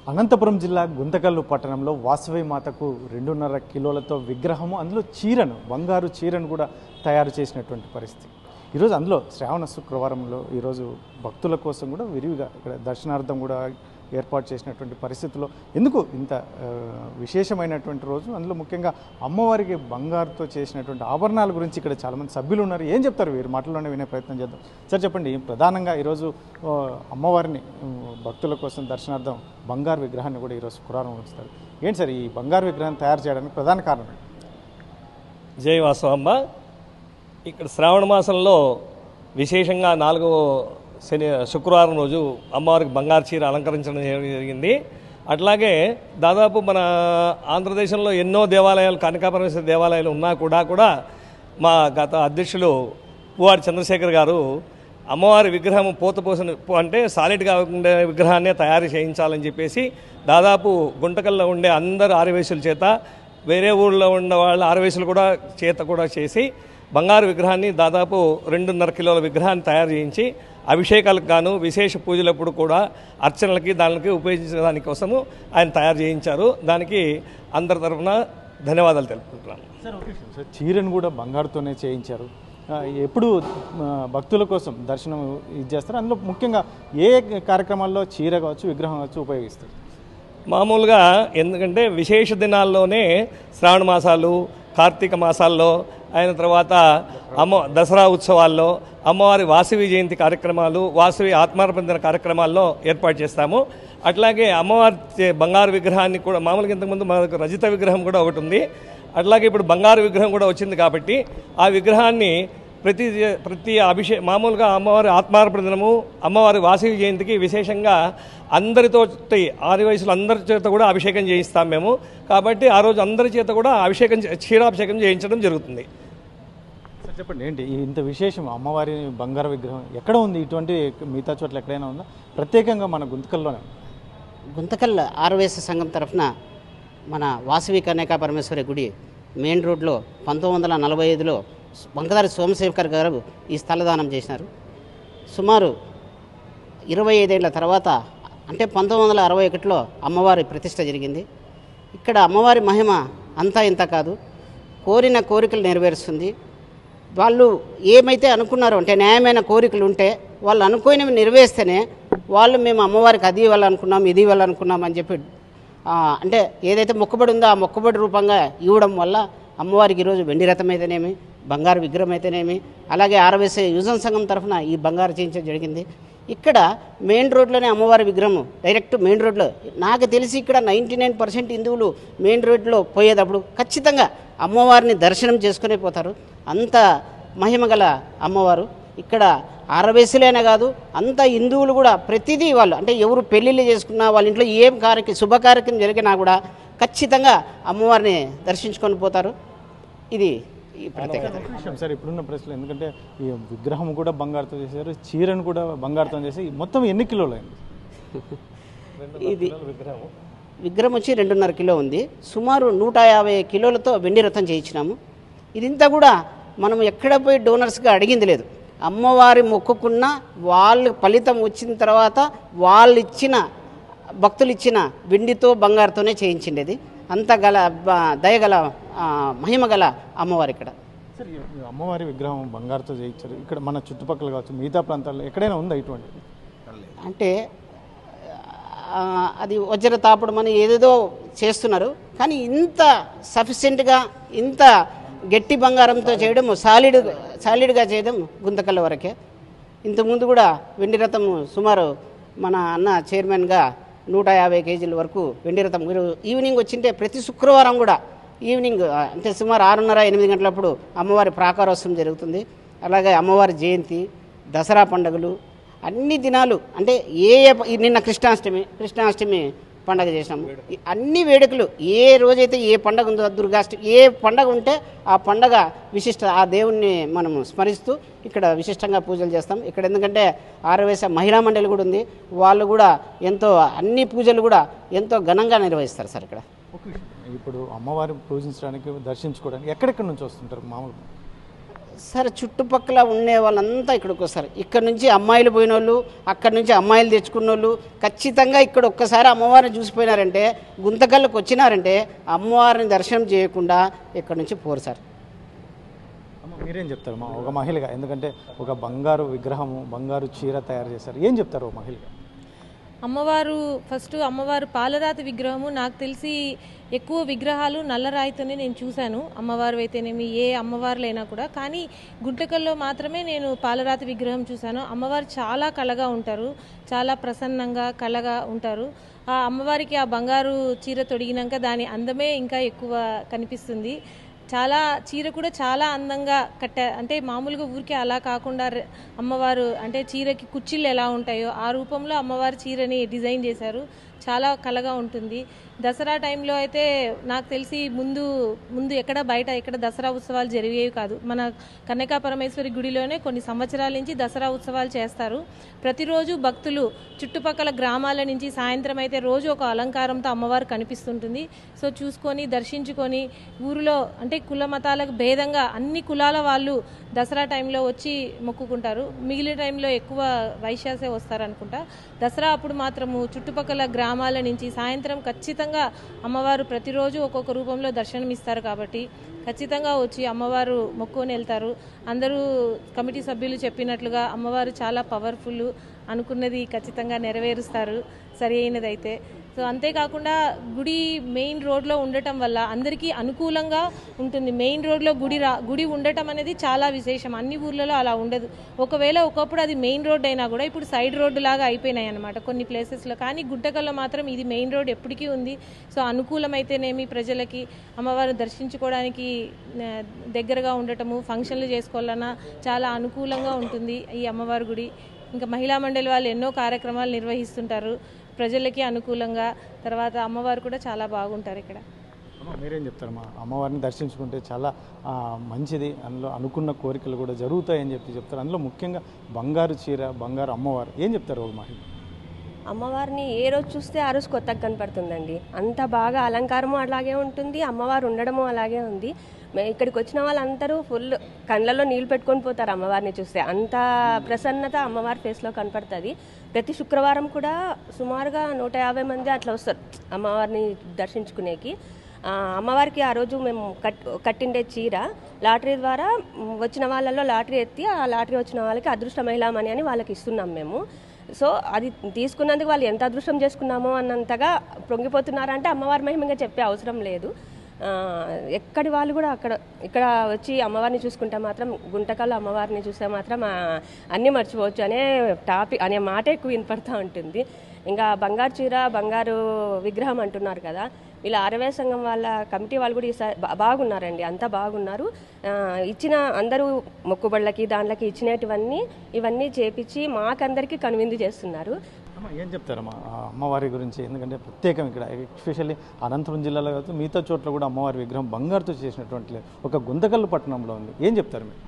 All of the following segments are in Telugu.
అనంతపురం జిల్లా గుంతకల్లు పట్టణంలో వాసవి మాతకు రెండున్నర కిలోలతో విగ్రహము అందులో చీరను బంగారు చీరను కూడా తయారు చేసినటువంటి పరిస్థితి ఈరోజు అందులో శ్రావణ శుక్రవారంలో ఈరోజు భక్తుల కోసం కూడా విరివిగా ఇక్కడ దర్శనార్థం కూడా ఏర్పాటు చేసినటువంటి పరిస్థితుల్లో ఎందుకు ఇంత ఆ, విశేషమైనటువంటి రోజు అందులో ముఖ్యంగా అమ్మవారికి బంగారుతో చేసినటువంటి ఆభరణాల గురించి ఇక్కడ చాలామంది సభ్యులు ఉన్నారు ఏం చెప్తారు వీరు మాటల్లోనే వినే ప్రయత్నం చేద్దాం సార్ చెప్పండి ప్రధానంగా ఈరోజు ఆ, అమ్మవారిని ఆ, భక్తుల కోసం దర్శనార్థం బంగారు విగ్రహాన్ని కూడా ఈరోజు పురాణం ఉంచుతారు ఏంటి సార్ ఈ బంగారు విగ్రహం తయారు చేయడానికి ప్రధాన కారణం ఏంటి? జై వాసవమ్మ ఇక్కడ శ్రావణ మాసంలో విశేషంగా నాలుగో శని శుక్రవారం రోజు అమ్మవారికి బంగారు చీర అలంకరించడం జరి- జరిగింది అట్లాగే దాదాపు మన ఆంధ్రదేశంలో ఎన్నో దేవాలయాలు కనకాపరమేశ్వర దేవాలయాలు ఉన్నా కూడా కూడా మా గత అధ్యక్షులు పువ్వాడి చంద్రశేఖర్ గారు అమ్మవారి విగ్రహం పూత పోసిన అంటే సాలిడ్గా ఉండే విగ్రహాన్నే తయారు చేయించాలని చెప్పేసి దాదాపు గుంటకల్లో ఉండే అందరు ఆర్యవేశుల చేత వేరే ఊళ్ళో ఉన్న వాళ్ళ ఆరవేసులు కూడా చేత కూడా చేసి బంగారు విగ్రహాన్ని దాదాపు రెండున్నర కిలోల విగ్రహాన్ని తయారు చేయించి అభిషేకాలకు గాను విశేష పూజలప్పుడు కూడా అర్చనలకి దానికి ఉపయోగించే దానికోసము ఆయన తయారు చేయించారు దానికి అందరి తరఫున ధన్యవాదాలు తెలుపుకుంటున్నాను సార్ ఓకే సార్ చీరను కూడా బంగారుతోనే చేయించారు ఆ, ఎప్పుడు ఆ, భక్తుల కోసం దర్శనం ఇది చేస్తారు అందులో ముఖ్యంగా ఏ కార్యక్రమాల్లో చీర కావచ్చు విగ్రహం కావచ్చు ఉపయోగిస్తారు మామూలుగా ఎందుకంటే విశేష దినాల్లోనే శ్రావణ మాసాలు కార్తీక మాసాల్లో అయిన తర్వాత అమ్మ దసరా ఉత్సవాల్లో అమ్మవారి వాసవి జయంతి కార్యక్రమాలు వాసవి ఆత్మార్పణ కార్యక్రమాల్లో ఏర్పాటు చేస్తాము అట్లాగే అమ్మవారి చే- బంగారు విగ్రహాన్ని కూడా మామూలుగా ఇంతకుముందు మనకు రజిత విగ్రహం కూడా ఒకటి ఉంది అట్లాగే ఇప్పుడు బంగారు విగ్రహం కూడా వచ్చింది కాబట్టి ఆ విగ్రహాన్ని ప్రతి ప్రతి అభిషేక్ మామూలుగా అమ్మవారి ఆత్మార్పణ దినము అమ్మవారి వాసవి జయంతికి విశేషంగా అందరితో ఆది వయసులో అందరి చేత కూడా అభిషేకం చేయిస్తాం మేము కాబట్టి ఆ రోజు అందరి చేత కూడా అభిషేకం చే- క్షీరాభిషేకం చేయించడం జరుగుతుంది సార్ చెప్పండి ఏంటి ఈ ఇంత విశేషం అమ్మవారి బంగారు విగ్రహం ఎక్కడ ఉంది ఇటువంటి మిగతా చోట్ల ఎక్కడైనా ఉందా ప్రత్యేకంగా మన గుంతకల్లోనే ఉంది. గుంతకల్ ఆర్వేశ సంఘం తరఫున మన వాసవి కన్యకా పరమేశ్వరి గుడి మెయిన్ రోడ్లో పంతొమ్మిది వందల నలభై ఐదులో వంకదారి సోమశేఖర్ గారు ఈ స్థలదానం చేసినారు సుమారు ఇరవై ఐదేళ్ల తర్వాత అంటే పంతొమ్మిది వందల అరవై ఒకటిలో అమ్మవారి ప్రతిష్ట జరిగింది ఇక్కడ అమ్మవారి మహిమ అంతా ఇంత కాదు కోరిన కోరికలు నెరవేరుస్తుంది వాళ్ళు ఏమైతే అనుకున్నారో అంటే న్యాయమైన కోరికలు ఉంటే వాళ్ళు అనుకోనివి నెరవేర్స్తేనే వాళ్ళు మేము అమ్మవారికి అది ఇవ్వాలనుకున్నాం ఇది ఇవ్వాలనుకున్నాం అని చెప్పి ఆ, అంటే ఏదైతే మొక్కుబడి ఉందో ఆ మొక్కుబడి రూపంగా ఇవ్వడం వల్ల అమ్మవారికి ఈరోజు వెండి రథం అయితేనేమి బంగారు విగ్రహం అయితేనేమి అలాగే ఆరవేసే యువజన సంఘం తరఫున ఈ బంగారు చేయించడం జరిగింది ఇక్కడ మెయిన్ రోడ్లోనే అమ్మవారి విగ్రహం డైరెక్ట్ మెయిన్ రోడ్లో నాకు తెలిసి ఇక్కడ నైంటీ నైన్ పర్సెంట్ హిందువులు మెయిన్ రోడ్లో పోయేటప్పుడు ఖచ్చితంగా అమ్మవారిని దర్శనం చేసుకునే పోతారు అంత మహిమ గల అమ్మవారు ఇక్కడ ఆరవేసులేనే కాదు అంత హిందువులు కూడా ప్రతిదీ వాళ్ళు అంటే ఎవరు పెళ్ళిళ్ళు చేసుకున్నా వాళ్ళ ఇంట్లో ఏం కార్యక్రమం శుభకార్యక్రమం జరిగినా కూడా ఖచ్చితంగా అమ్మవారిని దర్శించుకొని పోతారు ఇది ఈ ప్రత్యేకత ఒక విషయం సార్ ఇప్పుడున్న ప్రశ్నలు ఎందుకంటే ఈ విగ్రహం కూడా బంగారుతో చేశారు చీరను కూడా బంగారుతో చేసి మొత్తం ఎన్ని కిలోలు అయింది ఇది విగ్రహం వచ్చి రెండున్నర కిలో ఉంది సుమారు నూట యాభై కిలోలతో వెండి రథం చేయించినాము ఇదంతా కూడా మనం ఎక్కడ పోయి డోనర్స్గా అడిగింది లేదు అమ్మవారి మొక్కుకున్న వాళ్ళు ఫలితం వచ్చిన తర్వాత వాళ్ళు ఇచ్చిన భక్తులు ఇచ్చిన వెండితో బంగారుతోనే చేయించిండేది అంత గల బ- దయగల ఆ, మహిమ గల అమ్మవారు ఇక్కడ సార్ ఈ అమ్మవారి విగ్రహం బంగారుతో చేయించారు ఇక్కడ మన చుట్టుపక్కల కావచ్చు మిగతా ప్రాంతాల్లో ఎక్కడైనా ఉందా ఇటువంటిది అంటే ఆ, అది వజ్ర తాపడం అని ఏదేదో చేస్తున్నారు కానీ ఇంత సఫిషియెంట్గా ఇంత గట్టి బంగారంతో చేయడం సాలిడ్ సాలిడ్గా చేయడం గుంతకల్ల వరకే ఇంతకుముందు కూడా వెండి రథం సుమారు మన అన్న చైర్మన్గా నూట యాభై కేజీల వరకు వెండి రథం మీరు ఈవినింగ్ వచ్చింటే ప్రతి శుక్రవారం కూడా ఈవినింగ్ ఆ, అంటే సుమారు ఆరున్నర ఎనిమిది గంటలప్పుడు అమ్మవారి ప్రాకారోత్సవం జరుగుతుంది అలాగే అమ్మవారి జయంతి దసరా పండుగలు అన్ని దినాలు అంటే ఏ ఏ ప- ఈ నిన్న కృష్ణాష్టమి కృష్ణాష్టమి పండగ చేసినాము ఈ అన్ని వేడుకలు ఏ రోజైతే ఏ పండగ ఉందో దుర్గాష్టమి ఏ పండగ ఉంటే ఆ పండగ విశిష్ట ఆ దేవుణ్ణి మనం స్మరిస్తూ ఇక్కడ విశిష్టంగా పూజలు చేస్తాం ఇక్కడ ఎందుకంటే ఆరవేశ మహిళా మండలి కూడా ఉంది వాళ్ళు కూడా ఎంతో అన్ని పూజలు కూడా ఎంతో ఘనంగా నిర్వహిస్తారు సార్ ఇక్కడ ఒక విషయం ఇప్పుడు అమ్మవారిని పూజించడానికి దర్శించుకోవడానికి ఎక్కడెక్కడి నుంచి వస్తుంటారు మామూలుగా సరే చుట్టుపక్కల ఉండే వాళ్ళంతా ఇక్కడికి వస్తారు ఇక్కడ నుంచి అమ్మాయిలు పోయిన వాళ్ళు అక్కడ నుంచి అమ్మాయిలు తెచ్చుకున్న వాళ్ళు ఖచ్చితంగా ఇక్కడ ఒక్కసారి అమ్మవారిని చూసిపోయినారంటే గుంతకల్లోకి వచ్చినారంటే అమ్మవారిని దర్శనం చేయకుండా ఇక్కడ నుంచి పోరు సార్ అమ్మ మీరేం చెప్తారు మా ఒక మహిళగా ఎందుకంటే ఒక బంగారు విగ్రహము బంగారు చీర తయారు చేశారు ఏం చెప్తారు ఒక మహిళగా అమ్మవారు ఫస్ట్ అమ్మవారు పాలరాతి విగ్రహము నాకు తెలిసి ఎక్కువ విగ్రహాలు నల్లరాయితోనే నేను చూశాను అమ్మవారు అయితేనేమి ఏ అమ్మవారులైనా కూడా కానీ గుంటకల్లో మాత్రమే నేను పాలరాతి విగ్రహం చూశాను అమ్మవారు చాలా కళగా ఉంటారు చాలా ప్రసన్నంగా కళగా ఉంటారు ఆ అమ్మవారికి ఆ బంగారు చీర తొడిగినాక దాని అందమే ఇంకా ఎక్కువ కనిపిస్తుంది చాలా చీర కూడా చాలా అందంగా కట్ట అంటే మామూలుగా ఊరికే అలా కాకుండా రె- అమ్మవారు అంటే చీరకి కుచ్చిళ్ళు ఎలా ఉంటాయో ఆ రూపంలో అమ్మవారి చీరని డిజైన్ చేశారు చాలా కలగా ఉంటుంది దసరా టైంలో అయితే నాకు తెలిసి ముందు ముందు ఎక్కడ బయట ఎక్కడ దసరా ఉత్సవాలు జరిగేవి కాదు మన కన్యకా పరమేశ్వరి గుడిలోనే కొన్ని సంవత్సరాల నుంచి దసరా ఉత్సవాలు చేస్తారు ప్రతిరోజు భక్తులు చుట్టుపక్కల గ్రామాల నుంచి సాయంత్రం అయితే రోజు ఒక అలంకారంతో అమ్మవారు కనిపిస్తుంటుంది సో చూసుకొని దర్శించుకొని ఊరిలో అంటే కుల మతాలకు భేదంగా అన్ని కులాల వాళ్ళు దసరా టైంలో వచ్చి మొక్కుకుంటారు మిగిలిన టైంలో ఎక్కువ వైశ్యాసే వస్తారనుకుంటా దసరా అప్పుడు మాత్రము చుట్టుపక్కల గ్రామాల నుంచి సాయంత్రం ఖచ్చితంగా అమ్మవారు ప్రతిరోజు ఒక్కొక్క రూపంలో దర్శనం ఇస్తారు కాబట్టి ఖచ్చితంగా వచ్చి అమ్మవారు మొక్కుని వెళ్తారు అందరూ కమిటీ సభ్యులు చెప్పినట్లుగా అమ్మవారు చాలా పవర్ఫుల్ అనుకున్నది ఖచ్చితంగా నెరవేరుస్తారు సరి అయినదైతే సో అంతేకాకుండా గుడి మెయిన్ రోడ్లో ఉండటం వల్ల అందరికీ అనుకూలంగా ఉంటుంది మెయిన్ రోడ్లో గుడి రా గుడి ఉండటం అనేది చాలా విశేషం అన్ని ఊర్లలో అలా ఉండదు ఒకవేళ ఒకప్పుడు అది మెయిన్ రోడ్ అయినా కూడా ఇప్పుడు సైడ్ రోడ్డు లాగా అయిపోయినాయి అనమాట కొన్ని ప్లేసెస్లో కానీ గుంటకల్లో మాత్రం ఇది మెయిన్ రోడ్ ఎప్పటికీ ఉంది సో అనుకూలమైతేనేమి ప్రజలకి అమ్మవారు దర్శించుకోవడానికి ఆ, దగ్గరగా ఉండటము ఫంక్షన్లు చేసుకోవాలన్నా చాలా అనుకూలంగా ఉంటుంది ఈ అమ్మవారి గుడి ఇంకా మహిళా మండలి వాళ్ళు ఎన్నో కార్యక్రమాలు నిర్వహిస్తుంటారు ప్రజలకి అనుకూలంగా తర్వాత అమ్మవారు కూడా చాలా బాగుంటారు ఇక్కడ అమ్మ మీరేం చెప్తారు మా అమ్మవారిని దర్శించుకుంటే చాలా ఆ, మంచిది అందులో అనుకున్న కోరికలు కూడా జరుగుతాయని చెప్పి చెప్తారు అందులో ముఖ్యంగా బంగారు చీర బంగారు అమ్మవారు ఏం చెప్తారు ఒక మహిళ అమ్మవారిని ఏ రోజు చూస్తే ఆ రోజు కొత్తగా కనపడుతుందండి అంత బాగా అలంకారము అలాగే ఉంటుంది అమ్మవారు ఉండడము అలాగే ఉంది మే- ఇక్కడికి వచ్చిన వాళ్ళందరూ ఫుల్ కళ్ళల్లో నీళ్ళు పెట్టుకొని పోతారు అమ్మవారిని చూస్తే అంత ప్రసన్నత అమ్మవారి ఫేస్లో కనపడుతుంది ప్రతి శుక్రవారం కూడా సుమారుగా నూట యాభై మంది అట్లా వస్తారు అమ్మవారిని దర్శించుకునేకి ఆ, అమ్మవారికి ఆ రోజు మేము కట్ కట్టిండే చీర లాటరీ ద్వారా మ్, వచ్చిన వాళ్ళల్లో లాటరీ ఎత్తి ఆ లాటరీ వచ్చిన వాళ్ళకి అదృష్ట మహిళా మణి అని వాళ్ళకి ఇస్తున్నాం మేము సో అది తీసుకున్నందుకు వాళ్ళు ఎంత అదృష్టం చేసుకున్నామో అన్నంతగా పొంగిపోతున్నారంటే అమ్మవారి మహిమగా చెప్పే అవసరం లేదు ఆ, ఎక్కడి వాళ్ళు కూడా అక్కడ ఇక్కడ వచ్చి అమ్మవారిని చూసుకుంటే మాత్రం గుంటకల్లో అమ్మవారిని చూస్తే మాత్రం ఆ, అన్నీ మర్చిపోవచ్చు అనే టాపిక్ అనే మాట ఎక్కువ వినపడుతూ ఉంటుంది ఇంకా బంగారు చీర బంగారు విగ్రహం అంటున్నారు కదా వీళ్ళ ఆరవే సంఘం వాళ్ళ కమిటీ వాళ్ళు కూడా ఈసారి బా- బాగున్నారండి అంతా బాగున్నారు ఆ, ఇచ్చిన అందరూ మొక్కుబళ్ళకి దాంట్లోకి ఇచ్చినటువన్నీ ఇవన్నీ చేపించి మాకందరికీ కనువిందు చేస్తున్నారు అమ్మ ఏం చెప్తారమ్మా ఆ అమ్మవారి గురించి ఎందుకంటే ప్రత్యేకం ఇక్కడ ఎస్పెషల్లీ అనంతపురం జిల్లాలో కావచ్చు మిగతా చోట్ల కూడా అమ్మవారి విగ్రహం బంగారుతో చేసినటువంటి లేదు. ఒక గుంతకల్లు పట్టణంలో ఉంది ఏం చెప్తారు మీరు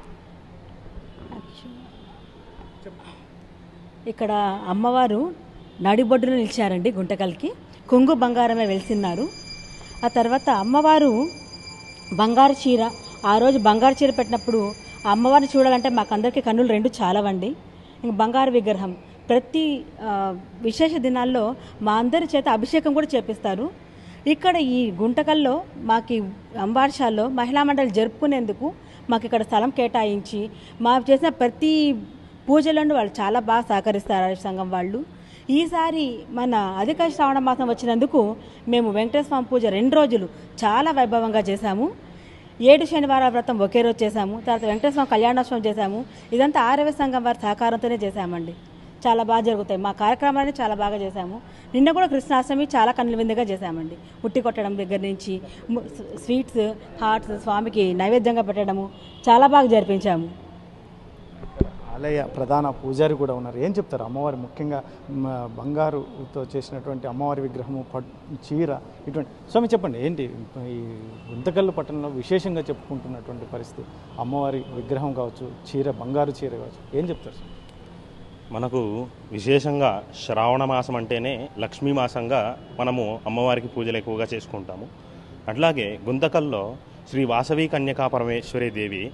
ఇక్కడ అమ్మవారు నడిబొడ్డున నిలిచారండి గుంటకల్కి కొంగు బంగారమే వెలిసిన్నారు ఆ తర్వాత అమ్మవారు బంగారు చీర ఆ రోజు బంగారు చీర పెట్టినప్పుడు ఆ అమ్మవారిని చూడాలంటే మాకందరికీ కన్నులు రెండు చాలవండి ఇంక బంగారు విగ్రహం ప్రతి ఆ, విశేష దినాల్లో మా అందరి చేత అభిషేకం కూడా చేపిస్తారు ఇక్కడ ఈ గుంటకల్లో మాకు ఈ అంబార్షాల్లో మహిళా మండలి జరుపుకునేందుకు మాకు ఇక్కడ స్థలం కేటాయించి మా చేసిన ప్రతి పూజలను వాళ్ళు చాలా బాగా సహకరిస్తారు ఆ సంఘం వాళ్ళు ఈసారి మన అధిక శ్రావణ మాసం వచ్చినందుకు మేము వెంకటేశ్వర స్వామి పూజ రెండు రోజులు చాలా వైభవంగా చేశాము ఏడు శనివార వ్రతం ఒకే రోజు చేశాము తర్వాత వెంకటేశ్వర స్వామి కళ్యాణోత్సవం చేశాము ఇదంతా ఆరవ సంఘం వారి సహకారంతోనే చేశామండి చాలా బాగా జరుగుతాయి మా కార్యక్రమాన్ని చాలా బాగా చేశాము నిన్న కూడా కృష్ణాష్టమి చాలా కన్నుల విందుగా చేశామండి ఉట్టి కొట్టడం దగ్గర నుంచి ము- స్వీట్స్ హాట్స్ స్వామికి నైవేద్యంగా పెట్టడము చాలా బాగా జరిపించాము ఆలయ ప్రధాన పూజారి కూడా ఉన్నారు ఏం చెప్తారు అమ్మవారి ముఖ్యంగా మ, బంగారుతో చేసినటువంటి అమ్మవారి విగ్రహము పట్ చీర ఇటువంటి స్వామి చెప్పండి ఏంటి ఈ గుంతకల్లు పట్టణంలో విశేషంగా చెప్పుకుంటున్నటువంటి పరిస్థితి అమ్మవారి విగ్రహం కావచ్చు చీర బంగారు చీర కావచ్చు ఏం చెప్తారు స్వామి? మనకు విశేషంగా శ్రావణ మాసం అంటేనే లక్ష్మీ మాసంగా మనము అమ్మవారికి పూజలు ఎక్కువగా చేసుకుంటాము అట్లాగే గుంతకల్లో శ్రీ వాసవి కన్యకా పరమేశ్వరి దేవి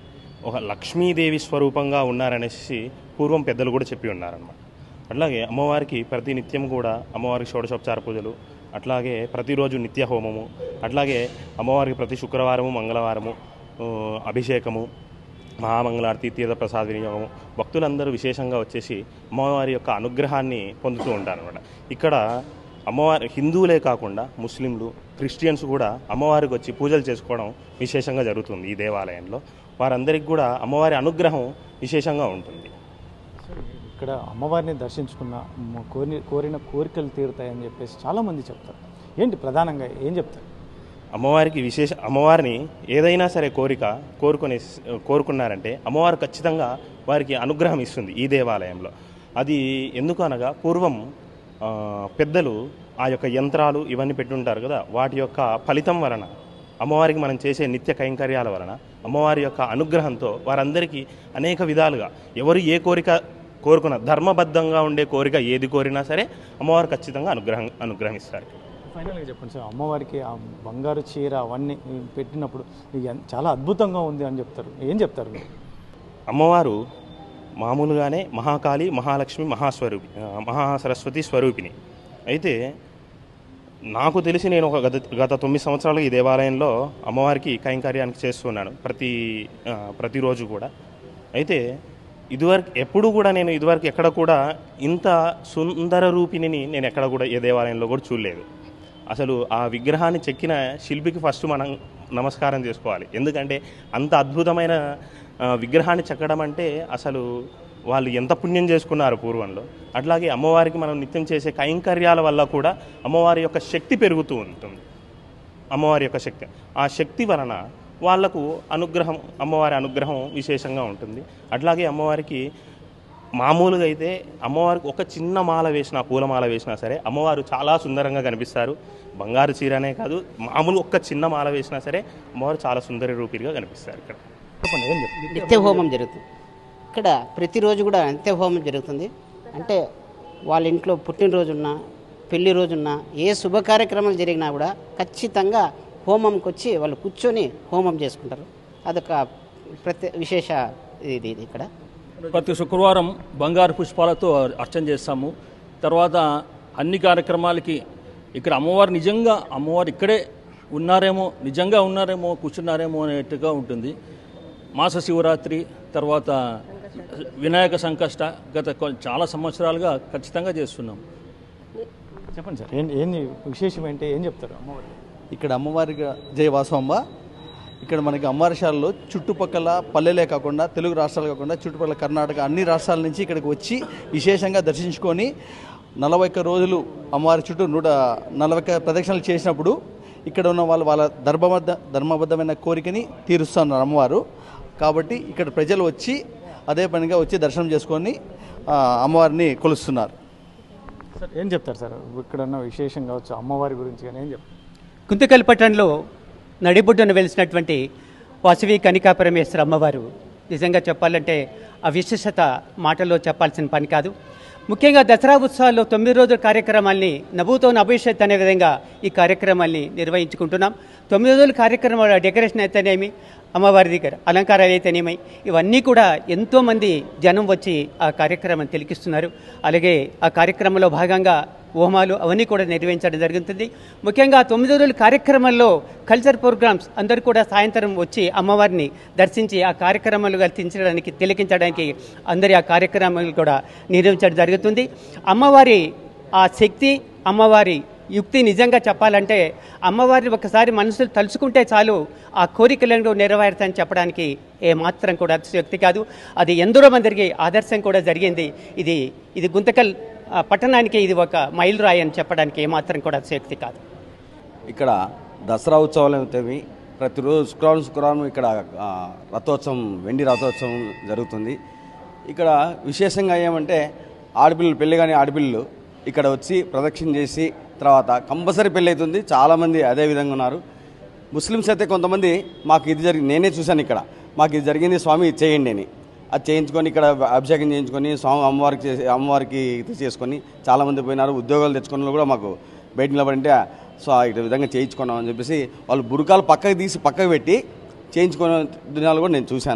ఒక లక్ష్మీదేవి స్వరూపంగా ఉన్నారనేసి పూర్వం పెద్దలు కూడా చెప్పి ఉన్నారన్నమాట అట్లాగే అమ్మవారికి ప్రతి నిత్యం కూడా అమ్మవారికి షోడశోపచార పూజలు అట్లాగే ప్రతిరోజు నిత్య హోమము అట్లాగే అమ్మవారికి ప్రతి శుక్రవారము మంగళవారము ఆ, అభిషేకము మహామంగళారతి తీర్థ ప్రసాద వినియోగము భక్తులందరూ విశేషంగా వచ్చేసి అమ్మవారి యొక్క అనుగ్రహాన్ని పొందుతూ ఉంటారు అనమాట ఇక్కడ అమ్మవారి హిందువులే కాకుండా ముస్లింలు క్రిస్టియన్స్ కూడా అమ్మవారికి వచ్చి పూజలు చేసుకోవడం విశేషంగా జరుగుతుంది ఈ దేవాలయంలో వారందరికీ కూడా అమ్మవారి అనుగ్రహం విశేషంగా ఉంటుంది ఇక్కడ అమ్మవారిని దర్శించుకున్న మ- కోరి కోరిన కోరికలు తీరుతాయని చెప్పేసి చాలామంది చెప్తారు ఏంటి ప్రధానంగా ఏం చెప్తారు అమ్మవారికి విశేష అమ్మవారిని ఏదైనా సరే కోరిక కోరుకునే కోరుకున్నారంటే అమ్మవారు ఖచ్చితంగా వారికి అనుగ్రహం ఇస్తుంది ఈ దేవాలయంలో అది ఎందుకు అనగా పూర్వం ఆ, పెద్దలు ఆ యొక్క యంత్రాలు ఇవన్నీ పెట్టుంటారు కదా వాటి యొక్క ఫలితం వలన అమ్మవారికి మనం చేసే నిత్య కైంకర్యాల వలన అమ్మవారి యొక్క అనుగ్రహంతో వారందరికీ అనేక విధాలుగా ఎవరు ఏ కోరిక కోరుకున్న ధర్మబద్ధంగా ఉండే కోరిక ఏది కోరినా సరే అమ్మవారు ఖచ్చితంగా అనుగ్రహం అనుగ్రహిస్తారు ఫైనల్గా చెప్పండి సార్ అమ్మవారికి ఆ బంగారు చీర అవన్నీ పెట్టినప్పుడు ఇది ఎన్- చాలా అద్భుతంగా ఉంది అని చెప్తారు ఏం చెప్తారు మీరు అమ్మవారు మామూలుగానే మహాకాళి మహాలక్ష్మి మహాస్వరూపి ఆ, మహాసరస్వతి స్వరూపిణి అయితే నాకు తెలిసి నేను ఒక గత గత తొమ్మిది సంవత్సరాలు ఈ దేవాలయంలో అమ్మవారికి కైంకర్యానికి చేస్తున్నాను ప్రతి ఆ, ప్రతిరోజు కూడా అయితే ఇదివరకు ఎప్పుడు కూడా నేను ఇదివరకు ఎక్కడ కూడా ఇంత సుందర రూపిణిని నేను ఎక్కడ కూడా ఏ దేవాలయంలో కూడా చూడలేదు అసలు ఆ విగ్రహాన్ని చెక్కిన శిల్పికి ఫస్ట్ మనం నమస్కారం చేసుకోవాలి ఎందుకంటే అంత అద్భుతమైన ఆ, విగ్రహాన్ని చెక్కడం అంటే అసలు వాళ్ళు ఎంత పుణ్యం చేసుకున్నారు పూర్వంలో అట్లాగే అమ్మవారికి మనం నిత్యం చేసే కైంకర్యాల వల్ల కూడా అమ్మవారి యొక్క శక్తి పెరుగుతూ ఉంటుంది అమ్మవారి యొక్క శక్తి ఆ శక్తి వలన వాళ్లకు అనుగ్రహం అమ్మవారి అనుగ్రహం విశేషంగా ఉంటుంది అట్లాగే అమ్మవారికి మామూలుగా అయితే అమ్మవారికి ఒక చిన్న మాల వేసిన పూలమాల వేసినా సరే అమ్మవారు చాలా సుందరంగా కనిపిస్తారు బంగారు చీరనే కాదు మామూలు ఒక్క చిన్న మాల వేసినా సరే అమ్మవారు చాలా సుందర రూపిగా కనిపిస్తారు ఇక్కడ చెప్పండి ఏం చెప్తారు నిత్య హోమం జరుగుతుంది ఇక్కడ ప్రతిరోజు కూడా నిత్య హోమం జరుగుతుంది అంటే వాళ్ళ ఇంట్లో పుట్టినరోజు ఉన్నా పెళ్లి రోజున్నా ఏ శుభ కార్యక్రమాలు జరిగినా కూడా ఖచ్చితంగా హోమంకి వచ్చి వాళ్ళు కూర్చొని హోమం చేసుకుంటారు అదొక ప్రత్యే విశేష ఇది ఇది ఇక్కడ ప్రతి శుక్రవారం బంగారు పుష్పాలతో అర్చన చేస్తాము తర్వాత అన్ని కార్యక్రమాలకి ఇక్కడ అమ్మవారు నిజంగా అమ్మవారు ఇక్కడే ఉన్నారేమో నిజంగా ఉన్నారేమో కూర్చున్నారేమో అనేట్టుగా ఉంటుంది మాస శివరాత్రి తర్వాత వినాయక సంకష్ట గత కొ- చాలా సంవత్సరాలుగా ఖచ్చితంగా చేస్తున్నాం చెప్పండి సార్ ఏం ఏంది విశేషం ఏంటి ఏం చెప్తారు అమ్మవారు ఇక్కడ అమ్మవారిగా జయ వాసవమ్మ ఇక్కడ మనకి అమ్మవారిశాలలో చుట్టుపక్కల పల్లెలే కాకుండా తెలుగు రాష్ట్రాలు కాకుండా చుట్టుపక్కల కర్ణాటక అన్ని రాష్ట్రాల నుంచి ఇక్కడికి వచ్చి విశేషంగా దర్శించుకొని నలభై ఒక్క రోజులు అమ్మవారి చుట్టూ నూట నలభై ఒక్క ప్రదక్షిణలు చేసినప్పుడు ఇక్కడ ఉన్న వాళ్ళు వాళ్ళ ధర్మబద్ధ ధర్మబద్ధమైన కోరికని తీరుస్తున్నారు అమ్మవారు కాబట్టి ఇక్కడ ప్రజలు వచ్చి అదే పనిగా వచ్చి దర్శనం చేసుకొని ఆ, అమ్మవారిని కొలుస్తున్నారు సార్ ఏం చెప్తారు సార్ ఇక్కడ ఉన్న విశేషం కావచ్చు అమ్మవారి గురించి కానీ ఏం చెప్తారు కుంతకల్ పట్టణంలో నడిబొడ్డున వెలిసినటువంటి వాసవి కనికా పరమేశ్వర అమ్మవారు నిజంగా చెప్పాలంటే ఆ విశేషత మాటల్లో చెప్పాల్సిన పని కాదు ముఖ్యంగా దసరా ఉత్సవాల్లో తొమ్మిది రోజుల కార్యక్రమాల్ని నభూతో నభవిష్యత్ అనే విధంగా ఈ కార్యక్రమాల్ని నిర్వహించుకుంటున్నాం తొమ్మిది రోజుల కార్యక్రమాల డెకరేషన్ అయితేనేమి అమ్మవారి దగ్గర అలంకారాలు అయితేనేమి ఇవన్నీ కూడా ఎంతోమంది జనం వచ్చి ఆ కార్యక్రమం తిలకిస్తున్నారు అలాగే ఆ కార్యక్రమంలో భాగంగా హోమాలు అవన్నీ కూడా నిర్వహించడం జరుగుతుంది ముఖ్యంగా ఆ తొమ్మిది రోజుల కార్యక్రమంలో కల్చర్ ప్రోగ్రామ్స్ అందరూ కూడా సాయంత్రం వచ్చి అమ్మవారిని దర్శించి ఆ కార్యక్రమాలు కల్పించడానికి తిలకించడానికి అందరి ఆ కార్యక్రమాలు కూడా నిర్వహించడం జరుగుతుంది అమ్మవారి ఆ శక్తి అమ్మవారి యుక్తి నిజంగా చెప్పాలంటే అమ్మవారిని ఒకసారి మనసులు తలుచుకుంటే చాలు ఆ కోరికలను నెరవేరుతాయని చెప్పడానికి ఏ మాత్రం కూడా అతిశక్తి కాదు అది ఎందరో మందికి ఆదర్శం కూడా జరిగింది ఇది ఇది గుంతకల్ ఆ, పట్టణానికి ఇది ఒక మైలురాయి అని చెప్పడానికి ఏమాత్రం కూడా అతిశక్తి కాదు ఇక్కడ దసరా ఉత్సవాలు అవుతాయి ప్రతిరోజు శుక్రవారం శుక్రవారం ఇక్కడ ఆ, రథోత్సవం వెండి రథోత్సవం జరుగుతుంది ఇక్కడ విశేషంగా ఏమంటే ఆడపిల్లలు పెళ్లి కానీ ఆడపిల్లలు ఇక్కడ వచ్చి ప్రదక్షిణ చేసి తర్వాత కంపల్సరీ పెళ్ళి అవుతుంది చాలామంది అదే విధంగా ఉన్నారు ముస్లిమ్స్ అయితే కొంతమంది మాకు ఇది జరిగి నేనే చూశాను ఇక్కడ మాకు ఇది జరిగింది స్వామి ఇది చేయండి అని అది చేయించుకొని ఇక్కడ అభిషేకం చేయించుకొని స్వామి అమ్మవారికి చేసి అమ్మవారికి ఇది చేసుకొని చాలామంది పోయినారు ఉద్యోగాలు తెచ్చుకున్న వాళ్ళు కూడా మాకు బయట నిలబడింటే సో ఇటు విధంగా చేయించుకున్నాం అని చెప్పేసి వాళ్ళు బురకాలు పక్కకు తీసి పక్కకు పెట్టి చేయించుకునే దినాలు కూడా నేను చూశాను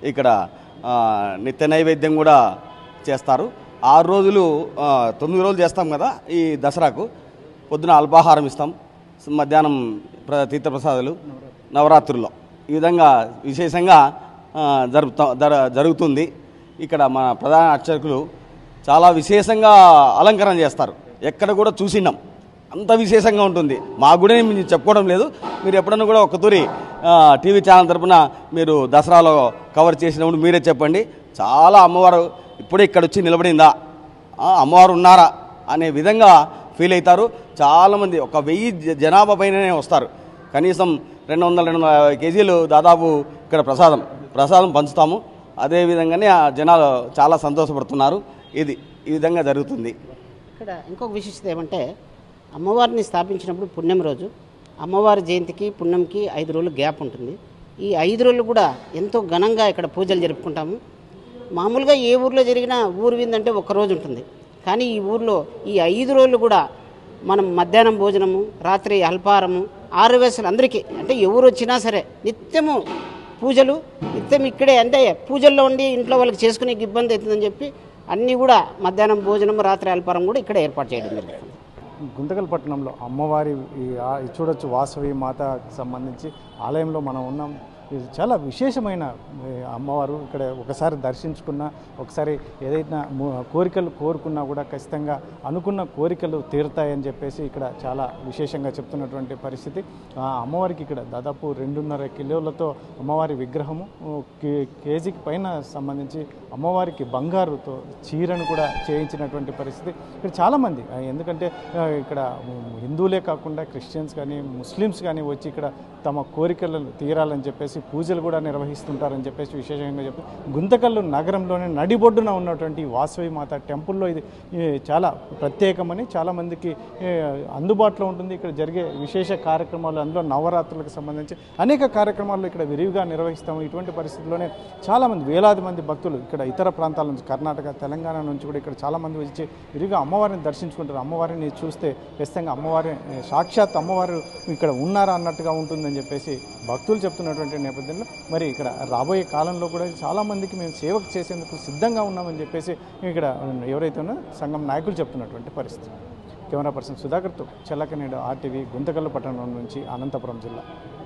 ఇక్కడ ఆ, నిత్య నైవేద్యం కూడా చేస్తారు ఆరు రోజులు ఆ, తొమ్మిది రోజులు చేస్తాం కదా ఈ దసరాకు పొద్దున అల్పాహారం ఇస్తాం మధ్యాహ్నం ప్ర తీర్థప్రసాదాలు నవరాత్రుల్లో ఈ విధంగా విశేషంగా ఆ, జరుపుతా జర- జరుగుతుంది ఇక్కడ మన ప్రధాన అర్చకులు చాలా విశేషంగా అలంకరణ చేస్తారు ఎక్కడ కూడా చూసినాం అంత విశేషంగా ఉంటుంది మా కూడా నేను చెప్పుకోవడం లేదు మీరు ఎప్పుడన్నా కూడా ఒక తూరి ఆ, టీవీ ఛానల్ తరపున మీరు దసరాలో కవర్ చేసినప్పుడు మీరే చెప్పండి చాలా అమ్మవారు ఇప్పుడే ఇక్కడ వచ్చి నిలబడిందా ఆ, అమ్మవారు ఉన్నారా అనే విధంగా ఫీల్ అవుతారు చాలామంది ఒక వెయ్యి జ- జనాభా పైననే వస్తారు కనీసం రెండు వందల రెండు వందల యాభై కేజీలు దాదాపు ఇక్కడ ప్రసాదం ప్రసాదం పంచుతాము అదే విధంగానే ఆ జనాలు చాలా సంతోషపడుతున్నారు ఇది ఈ విధంగా జరుగుతుంది ఇక్కడ ఇంకొక విశిష్టత ఏమంటే అమ్మవారిని స్థాపించినప్పుడు పుణ్యం రోజు అమ్మవారి జయంతికి పుణ్యంకి ఐదు రోజులు గ్యాప్ ఉంటుంది ఈ ఐదు రోజులు కూడా ఎంతో ఘనంగా ఇక్కడ పూజలు జరుపుకుంటాము మామూలుగా ఏ ఊర్లో జరిగినా ఊరు విందంటే ఒక రోజు ఉంటుంది కానీ ఈ ఊర్లో ఈ ఐదు రోజులు కూడా మనం మధ్యాహ్నం భోజనము రాత్రి అల్పాహారము ఆరు వేసలు అందరికీ అంటే ఎవరు వచ్చినా సరే నిత్యము పూజలు నిత్యం ఇక్కడే అంటే పూజల్లో ఉండి ఇంట్లో వాళ్ళకి చేసుకునే ఇబ్బంది అవుతుందని చెప్పి అన్నీ కూడా మధ్యాహ్నం భోజనం రాత్రి అల్పారం కూడా ఇక్కడ ఏర్పాటు చేయడం జరిగింది గుంతకల్ పట్టణంలో అమ్మవారి ఈ ఆ- ఇది చూడొచ్చు వాసవి మాతకు సంబంధించి ఆలయంలో మనం ఉన్నాం ఇది చాలా విశేషమైన ఈ అమ్మవారు ఇక్కడ ఒకసారి దర్శించుకున్న ఒకసారి ఏదైనా ము- కోరికలు కోరుకున్నా కూడా ఖచ్చితంగా అనుకున్న కోరికలు తీరుతాయని చెప్పేసి ఇక్కడ చాలా విశేషంగా చెప్తున్నటువంటి పరిస్థితి ఆ అమ్మవారికి ఇక్కడ దాదాపు రెండున్నర కిలోలతో అమ్మవారి విగ్రహము ఓ కే- కేజీకి పైన సంబంధించి అమ్మవారికి బంగారుతో చీరను కూడా చేయించినటువంటి పరిస్థితి ఇక్కడ చాలామంది ఆ, ఎందుకంటే ఆ, ఇక్కడ హిందువులే కాకుండా క్రిస్టియన్స్ కానీ ముస్లిమ్స్ కానీ వచ్చి ఇక్కడ తమ కోరికలను తీరాలని చెప్పేసి పూజలు కూడా నిర్వహిస్తుంటారని చెప్పేసి విశేషంగా చెప్పి గుంతకల్లు నగరంలోనే నడిబొడ్డున ఉన్నటువంటి ఈ వాసవి మాత టెంపుల్లో ఇది ఈ, చాలా ప్రత్యేకమని చాలామందికి ఈ, అందుబాటులో ఉంటుంది ఇక్కడ జరిగే విశేష కార్యక్రమాలు అందులో నవరాత్రులకు సంబంధించి అనేక కార్యక్రమాలు ఇక్కడ విరివిగా నిర్వహిస్తాము ఇటువంటి పరిస్థితుల్లోనే చాలామంది వేలాది మంది భక్తులు ఇక్కడ ఇతర ప్రాంతాల నుంచి కర్ణాటక తెలంగాణ నుంచి కూడా ఇక్కడ చాలామంది వచ్చి విరివిగా అమ్మవారిని దర్శించుకుంటారు అమ్మవారిని చూస్తే ఖచ్చితంగా అమ్మవారి సాక్షాత్ అమ్మవారు ఇక్కడ ఉన్నారా అన్నట్టుగా ఉంటుందని చెప్పేసి భక్తులు చెప్తున్నటువంటి నేపథ్యంలో మరి ఇక్కడ రాబోయే కాలంలో కూడా చాలామందికి మేము సేవకు చేసేందుకు సిద్ధంగా ఉన్నామని చెప్పేసి ఇక్కడ ఎవరైతే ఉన్నారో సంఘం నాయకులు చెప్తున్నటువంటి పరిస్థితి కెమెరా పర్సన్ సుధాకర్తో చెల్లకనేడు ఆర్టీవీ గుంతకల్లు పట్టణం నుంచి అనంతపురం జిల్లా